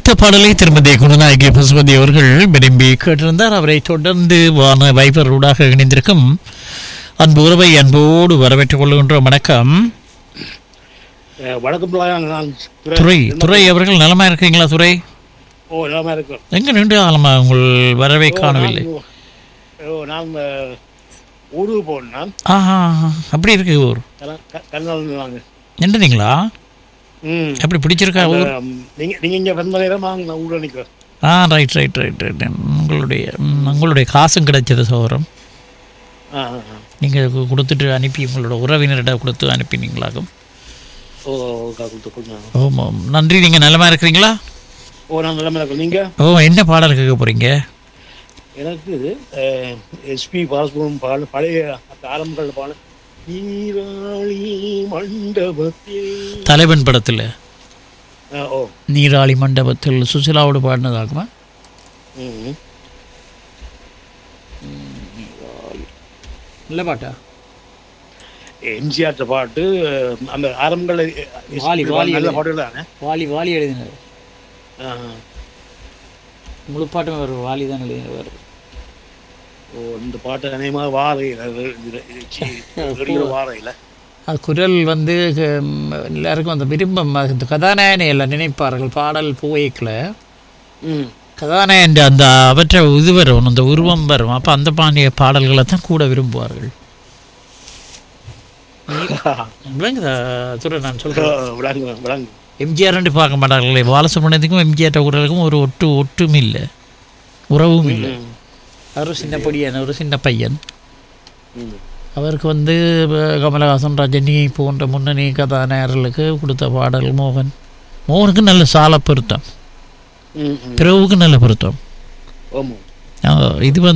ஒலித்த பாடலை திருமதி குணநாயகி பசுபதி அவர்கள் விரும்பி கேட்டிருந்தார் அவரை தொடர்ந்து வான வைபர் ஊடாக இணைந்திருக்கும் அன்பு உறவை அன்போடு வரவேற்றுக் கொள்கின்றோம் வணக்கம் அஹ் வணக்கம் பிள்ளையா, நான் துறை துறை அவர்கள் நலமா இருக்கீங்களா துறை ஓ எல்லாமே இருக்கும் எங்க நின்று காலமா உங்கள் வரவை காணவில்லை ஓ, ஓ நான் அஹ், ஊருக்கு போனேன் ஆஹா அப்படி இருக்கு ஊர் கண்ணால் நாங்க நின்றுனீங்களா ம் எப்படி பிடிச்சிருக்கா ஊர் அஹ், நீங்க நீங்க இங்க வந்த நேரம் நான் ஊரில் நிற்கிறேன் ஆ ரைட் ரைட் ரைட் ரைட் உங்களுடைய ம், உங்களுடைய காசும் கிடைச்சது சோரம் ஆ ஆ, ஆ. நீங்கள் கொடுத்துட்டு அனுப்பி உங்களோட உறவினரிடம் கொடுத்து அனுப்பினீங்களாகும் ஓ கொடுத்து கொடுங்க ஆமாம் நன்றி நீங்கள் நலமா இருக்கிறீங்களா ஓ நான் நிலைமை இருக்கேன் நீங்க ஓ என்ன பாடல் கேட்க போறீங்க எனக்கு எஸ்பி பாலசுப்ரமணியம் பாடல் பழைய அந்த ஆரம்பங்கள் பாடல் நீராளி மண்டபத்தில் தலைவன் படத்தில் ஆ, ஓ நீராளி மண்டபத்தில் சுசிலாவோடு பாடினதாகுமா ம் நல்ல பாட்டா எம்ஜிஆர் பாட்டு அஹ், அந்த ஆரம்பங்கள் வாலி, வாலி நல்ல எழுதி. பாட்டுகள் தானே வாலி வாலி எழுதினார் ஆ, முழு பாட்டும் அவர் வாலி தான் எழுதினவர் ஓ இந்த பாட்டு அநேகமாக வாரையில் வெளியில் வாரையில் அது குரல் வந்து ஹம், எல்லாருக்கும் அந்த விரும்பம் அந்த கதாநாயகனை எல்லாம் நினைப்பார்கள் பாடல் புகைக்கில் ம் கதாநாயகன் அந்த அவற்றை இது வரும் அந்த உருவம் வரும் அப்போ அந்த பாண்டிய பாடல்களை தான் கூட விரும்புவார்கள் விளங்குதா துறை நான் சொல்கிறேன் விளங்கு விளங்கு எம்ஜிஆர்னு பார்க்க மாட்டார்களே பாலசுப்ரமணியத்துக்கும் எம்ஜிஆர் குரலுக்கும் ஒரு ஒட்டு ஒட்டும் இல்லை உறவும் இல்லை ம், அவர் சின்ன பொடியான ஒரு சின்ன பையன் ம். அவருக்கு வந்து அஹ், கமலஹாசன் ரஜினி போன்ற முன்னணி கதாநாயகர்களுக்கு கொடுத்த பாடல் மோகன் மோகனுக்கு நல்ல சால பொருத்தம் ம், ம். பிறவுக்கு நல்ல பொருத்தம் ஆமாம் அஹ், இது வந்து